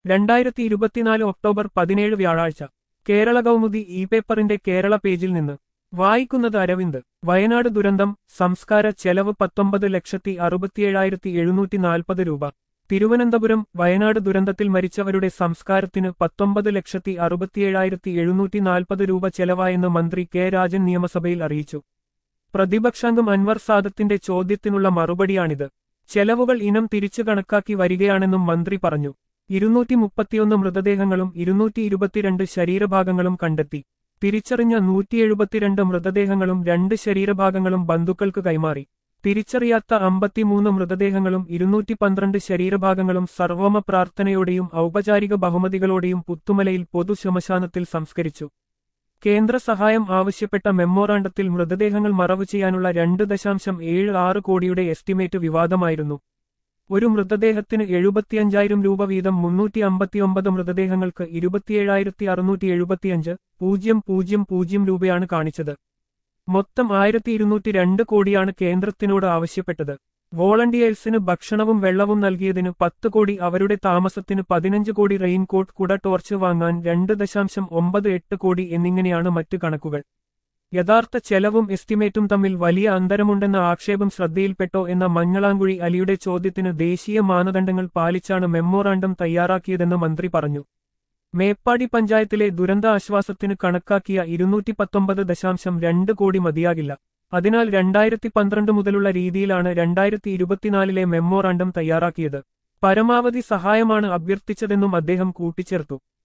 രണ്ടായിരത്തി ഇരുപത്തിനാല് ഒക്ടോബർ പതിനേഴ് വ്യാഴാഴ്ച കേരള കൗമുദി ഇ പേപ്പറിന്റെ കേരള പേജിൽ നിന്ന് വായിക്കുന്നത് അരവിന്ദ് വയനാട് ദുരന്തം സംസ്കാര ചെലവ് പത്തൊമ്പത് ലക്ഷത്തി അറുപത്തിയേഴായിരത്തി എഴുന്നൂറ്റി നാൽപ്പത് രൂപ തിരുവനന്തപുരം വയനാട് ദുരന്തത്തിൽ മരിച്ചവരുടെ സംസ്കാരത്തിന് പത്തൊമ്പത് ലക്ഷത്തി അറുപത്തിയേഴായിരത്തി എഴുന്നൂറ്റി നാൽപ്പത് രൂപ ചെലവായെന്ന് മന്ത്രി കെ രാജൻ നിയമസഭയിൽ അറിയിച്ചു പ്രതിപക്ഷാംഗം അൻവർ സാദത്തിന്റെ ചോദ്യത്തിനുള്ള മറുപടിയാണിത് ചെലവുകൾ ഇനം തിരിച്ചു കണക്കാക്കി വരികയാണെന്നും മന്ത്രി പറഞ്ഞു ഇരുന്നൂറ്റി മുപ്പത്തിയൊന്ന് മൃതദേഹങ്ങളും ഇരുന്നൂറ്റി ഇരുപത്തിരണ്ട് ശരീരഭാഗങ്ങളും കണ്ടെത്തി തിരിച്ചറിഞ്ഞ നൂറ്റി എഴുപത്തിരണ്ട് മൃതദേഹങ്ങളും രണ്ട് ശരീരഭാഗങ്ങളും ബന്ധുക്കൾക്ക് കൈമാറി തിരിച്ചറിയാത്ത അമ്പത്തിമൂന്ന് മൃതദേഹങ്ങളും ഇരുന്നൂറ്റി പന്ത്രണ്ട് ശരീരഭാഗങ്ങളും സർവമ പ്രാർത്ഥനയോടെയും ഔപചാരിക ബഹുമതികളോടെയും പുത്തുമലയിൽ പൊതുശ്മശാനത്തിൽ സംസ്കരിച്ചു കേന്ദ്ര സഹായം ആവശ്യപ്പെട്ട മെമ്മോറാണ്ടത്തിൽ മൃതദേഹങ്ങൾ മറവു ചെയ്യാനുള്ള രണ്ട് ദശാംശം ഏഴ് ആറ് കോടിയുടെ എസ്റ്റിമേറ്റ് വിവാദമായിരുന്നു ഒരു മൃതദേഹത്തിന് എഴുപത്തിയഞ്ചായിരം രൂപ വീതം മുന്നൂറ്റി അമ്പത്തിയൊമ്പത് മൃതദേഹങ്ങൾക്ക് ഇരുപത്തിയേഴായിരത്തി അറുന്നൂറ്റി എഴുപത്തിയഞ്ച് പൂജ്യം പൂജ്യം പൂജ്യം രൂപയാണ് കാണിച്ചത് മൊത്തം ആയിരത്തി ഇരുന്നൂറ്റി രണ്ട് കോടിയാണ് കേന്ദ്രത്തിനോട് ആവശ്യപ്പെട്ടത് വോളണ്ടിയേഴ്സിന് ഭക്ഷണവും വെള്ളവും നൽകിയതിന് പത്ത് കോടി അവരുടെ താമസത്തിന് പതിനഞ്ച് കോടി റെയിൻകോട്ട് കുട ടോർച്ച് വാങ്ങാൻ രണ്ട് ദശാംശം ഒമ്പത് എട്ട് കോടി എന്നിങ്ങനെയാണ് മറ്റു കണക്കുകൾ യഥാർത്ഥ ചെലവും എസ്റ്റിമേറ്റും തമ്മിൽ വലിയ അന്തരമുണ്ടെന്ന ആക്ഷേപം ശ്രദ്ധയിൽപ്പെട്ടോ എന്ന മഞ്ഞളാങ്കുഴി അലിയുടെ ചോദ്യത്തിന് ദേശീയ മാനദണ്ഡങ്ങൾ പാലിച്ചാണ് മെമ്മോറാണ്ടം തയ്യാറാക്കിയതെന്ന് മന്ത്രി പറഞ്ഞു മേപ്പാടി പഞ്ചായത്തിലെ ദുരന്ത ആശ്വാസത്തിന് കണക്കാക്കിയ ഇരുന്നൂറ്റി പത്തൊമ്പത് ദശാംശം രണ്ട് കോടി മതിയാകില്ല അതിനാൽ രണ്ടായിരത്തി പന്ത്രണ്ട് മുതലുള്ള രീതിയിലാണ് രണ്ടായിരത്തി ഇരുപത്തിനാലിലെ മെമ്മോറാണ്ടം തയ്യാറാക്കിയത് പരമാവധി സഹായമാണ് അഭ്യർത്ഥിച്ചതെന്നും അദ്ദേഹം കൂട്ടിച്ചേർത്തു